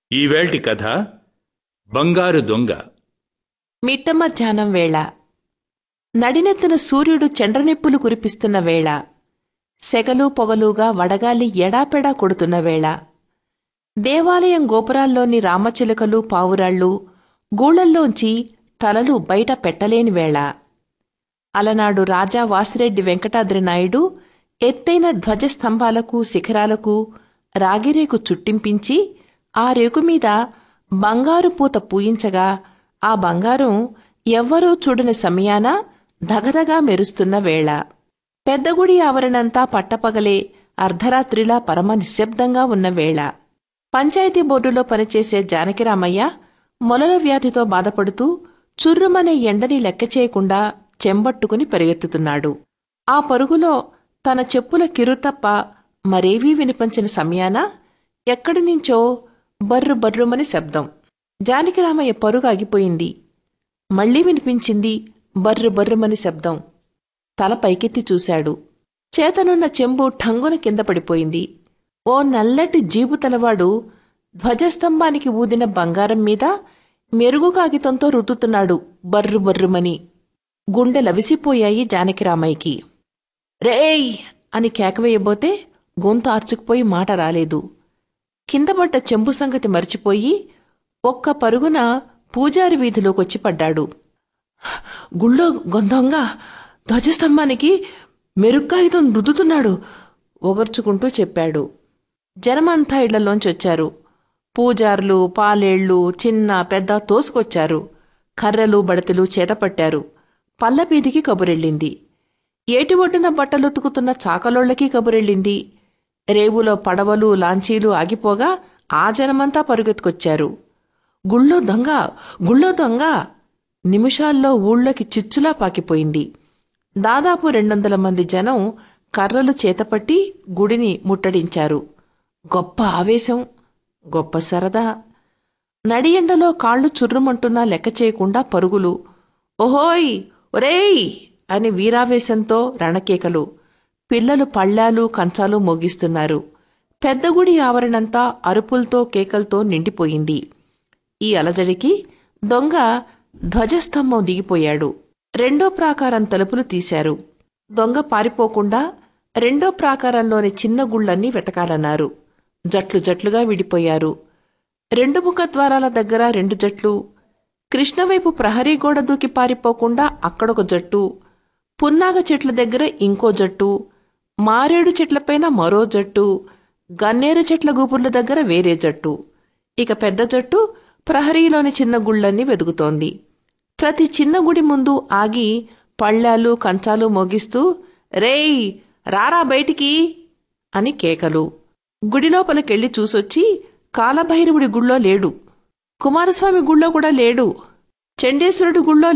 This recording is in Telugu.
ఈవేల్టి కథ బంగారు దొంగ మిట్ట మధ్యాహ్నం వేళ నడినెత్తిన సూర్యుడు చండ్రనిప్పులు కురిపిస్తున్న వేళ సెగలు పొగలుగా వడగాలి ఎడాపెడా కొడుతున్న వేళ దేవాలయం గోపురాల్లోని రామచిలుకలు పావురాళ్ళు గూళల్లోంచి తలలు బయట పెట్టలేని వేళ అలనాడు రాజా వాసిరెడ్డి వెంకటాద్రి నాయుడు ఎత్తైన ధ్వజస్తంభాలకు శిఖరాలకు రాగిరేకు చుట్టింపించి ఆ రేకు మీద బంగారు పూత పూయించగా ఆ బంగారం ఎవ్వరూ చూడని సమయాన ధగధగా మెరుస్తున్న వేళ పెద్దగుడి ఆవరణంతా పట్టపగలే అర్ధరాత్రిలా పరమ నిశ్శబ్దంగా ఉన్న వేళ పంచాయతీ బోర్డులో పనిచేసే జానకిరామయ్య మొలల వ్యాధితో బాధపడుతూ చుర్రుమనే ఎండని లెక్క చేయకుండా చెంబట్టుకుని పరిగెత్తుతున్నాడు ఆ పరుగులో తన చెప్పుల కిరు తప్ప మరేవీ వినిపించిన సమయాన ఎక్కడి నుంచో బర్రు బర్రుమని శబ్దం జానకిరామయ్య పరుగు ఆగిపోయింది మళ్లీ వినిపించింది బర్రు బర్రుమని శబ్దం తల పైకెత్తి చూశాడు చేతనున్న చెంబు ఠంగున కింద పడిపోయింది ఓ నల్లటి జీబు తలవాడు ధ్వజస్తంభానికి ఊదిన బంగారం మీద మెరుగు కాగితంతో రుద్దుతున్నాడు బర్రు బర్రుమని గుండె లవిసిపోయాయి జానకిరామయ్యకి రేయ్ అని కేకవేయబోతే గొంతు ఆర్చుకుపోయి మాట రాలేదు కిందపడ్డ చెంబు సంగతి మర్చిపోయి ఒక్క పరుగున పూజారి వీధిలోకొచ్చి పడ్డాడు గుళ్ళో గొంతంగా ధ్వజస్తంభానికి మెరుగ్గాయుధం రుద్దుతున్నాడు ఒగర్చుకుంటూ చెప్పాడు జనమంతా ఇళ్లలోంచి వచ్చారు పూజారులు పాలేళ్లు చిన్న పెద్ద తోసుకొచ్చారు కర్రలు బడతలు చేతపట్టారు పల్లపీదికి కబురెళ్ళింది ఏటి ఒడ్డున బట్టలుతుకుతున్న చాకలోళ్లకి కబురెళ్ళింది రేవులో పడవలు లాంచీలు ఆగిపోగా ఆ జనమంతా పరుగెత్తుకొచ్చారు గుళ్ళో దొంగ గుళ్ళో దొంగ నిమిషాల్లో ఊళ్ళోకి చిచ్చులా పాకిపోయింది దాదాపు రెండొందల మంది జనం కర్రలు చేతపట్టి గుడిని ముట్టడించారు గొప్ప ఆవేశం గొప్ప సరదా నడియండలో కాళ్ళు చుర్రుమంటున్నా లెక్క చేయకుండా పరుగులు ఓహోయ్ ఒరేయ్ అని వీరావేశంతో రణకేకలు పిల్లలు పళ్ళాలు కంచాలు మోగిస్తున్నారు పెద్దగుడి ఆవరణంతా అరుపులతో కేకలతో నిండిపోయింది ఈ అలజడికి దొంగ ధ్వజస్తంభం దిగిపోయాడు రెండో ప్రాకారం తలుపులు తీశారు దొంగ పారిపోకుండా రెండో ప్రాకారంలోని చిన్న గుళ్ళన్నీ వెతకాలన్నారు జట్లు జట్లుగా విడిపోయారు రెండు ముఖ ద్వారాల దగ్గర రెండు జట్లు కృష్ణవైపు ప్రహరీ గోడ దూకి పారిపోకుండా అక్కడొక జట్టు పున్నాగ చెట్ల దగ్గర ఇంకో జట్టు మారేడు చెట్లపైన మరో జట్టు గన్నేరు చెట్ల గూపుర్ల దగ్గర వేరే జట్టు ఇక పెద్ద జట్టు ప్రహరీలోని చిన్న గుళ్ళన్నీ వెతుకుతోంది ప్రతి చిన్న గుడి ముందు ఆగి పళ్ళాలు కంచాలు మోగిస్తూ రేయ్ రారా బయటికి అని కేకలు గుడి లోపలికెళ్ళి చూసొచ్చి కాలభైరవుడి గుళ్ళో లేడు కుమారస్వామి గుళ్ళో కూడా లేడు చండేశ్వరుడి గుళ్ళో